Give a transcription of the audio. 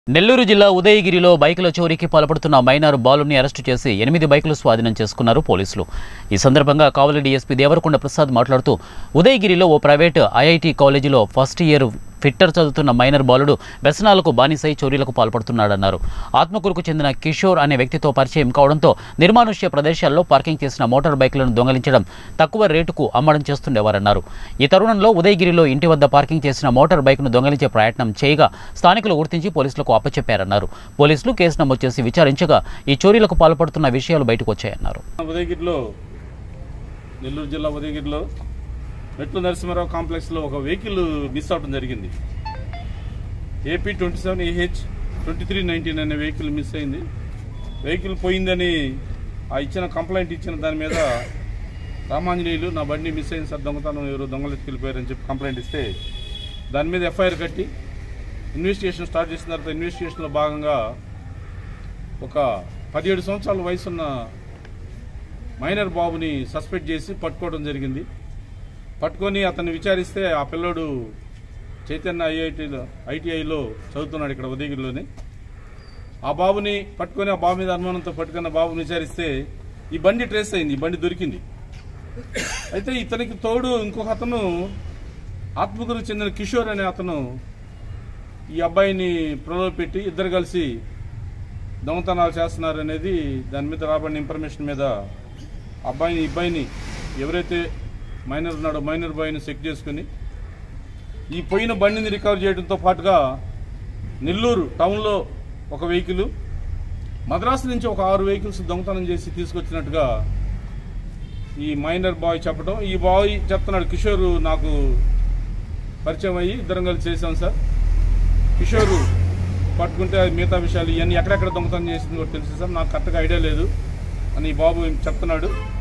నెల్లూరు జిల్లా ఉదయగిరిలో బైకుల చోరీకి పాల్పడుతున్న మైనర్ బాలుని అరెస్టు చేసి ఎనిమిది బైకులు స్వాధీనం చేసుకున్నారు పోలీసులు ఈ సందర్భంగా కావలి డీఎస్పీ దేవరకొండ ప్రసాద్ మాట్లాడుతూ ఉదయగిరిలో ఓ ప్రైవేట్ ఐఐటి కాలేజీలో ఫస్ట్ ఇయర్ ఫిట్టర్ చదువుతున్న మైనర్ బాలుడు వ్యసనాలకు బానిసై చోరీలకు పాల్పడుతున్నాడన్నారు ఆత్మకూరుకు చెందిన కిషోర్ అనే వ్యక్తితో పరిచయం కావడంతో నిర్మానుష్య ప్రదేశాల్లో పార్కింగ్ చేసిన మోటార్ బైకులను దొంగలించడం తక్కువ రేటుకు అమ్మడం చేస్తుండేవారన్నారు ఈ తరుణంలో ఉదయగిరిలో ఇంటి వద్ద పార్కింగ్ చేసిన మోటార్ బైక్ను దొంగలించే ప్రయత్నం చేయగా స్థానికులు గుర్తించి పోలీసులకు అప్పచెప్పారన్నారు పోలీసులు కేసు నమోదు చేసి విచారించగా ఈ చోరీలకు పాల్పడుతున్న విషయాలు బయటకు వచ్చాయన్నారు ఉదయగిరిలో నెల్లూరు జిల్లా ఉదయగిరిలో మెట్లు నరసింహారావు కాంప్లెక్స్లో ఒక వెహికల్ మిస్ అవడం జరిగింది AP twenty seven AH twenty three nineteen అనే వెహికల్ మిస్ అయింది వెహికల్ పోయిందని ఆ ఇచ్చిన కంప్లైంట్ ఇచ్చిన దాని మీద రామాంజనేయులు నా బండి మిస్ అయింది సార్ దొంగతనం ఎవరు దొంగలు ఎత్తుకెళ్ళిపోయారని చెప్పి కంప్లైంట్ ఇస్తే దాని మీద ఎఫ్ఐఆర్ కట్టి ఇన్వెస్టిగేషన్ స్టార్ట్ చేసిన తర్వాత ఇన్వెస్టిగేషన్లో భాగంగా ఒక పదిహేడు సంవత్సరాల వయసున్న మైనర్ బాబుని సస్పెక్ట్ చేసి పట్టుకోవడం జరిగింది పట్టుకొని అతన్ని విచారిస్తే ఆ పిల్లోడు చైతన్య ఐఐటీలో ఐటీఐలో చదువుతున్నాడు ఇక్కడ ఉదయగిరిలోనే ఆ బాబుని పట్టుకొని ఆ బాబు మీద అనుమానంతో పట్టుకున్న బాబుని విచారిస్తే ఈ బండి ట్రేస్ అయింది ఈ బండి దొరికింది అయితే ఇతనికి తోడు ఇంకొక అతను ఆత్మకూరుకు చెందిన కిషోర్ అనే అతను ఈ అబ్బాయిని ప్రలోభ పెట్టి ఇద్దరు కలిసి దొంగతనాలు చేస్తున్నారు అనేది దాని మీద రాబడిన ఇన్ఫర్మేషన్ మీద అబ్బాయిని ఇబ్బాయిని ఎవరైతే మైనర్ ఉన్నాడో మైనర్ బాయ్ని చెక్ చేసుకుని ఈ పోయిన బండిని రికవర్ చేయడంతో పాటుగా నెల్లూరు టౌన్లో ఒక వెహికల్ మద్రాసు నుంచి ఒక ఆరు వెహికల్స్ దొంగతనం చేసి తీసుకొచ్చినట్టుగా ఈ మైనర్ బాయ్ చెప్పడం ఈ బాయ్ చెప్తున్నాడు కిషోర్ నాకు పరిచయం అయ్యి ఇద్దరం కలిసి చేశాం సార్ కిషోర్ పట్టుకుంటే అది మిగతా విషయాలు ఇవన్నీ ఎక్కడెక్కడ దొంగతనం చేసింది కూడా తెలుసు సార్ నాకు కరెక్ట్గా ఐడియా లేదు అని ఈ బాబు చెప్తున్నాడు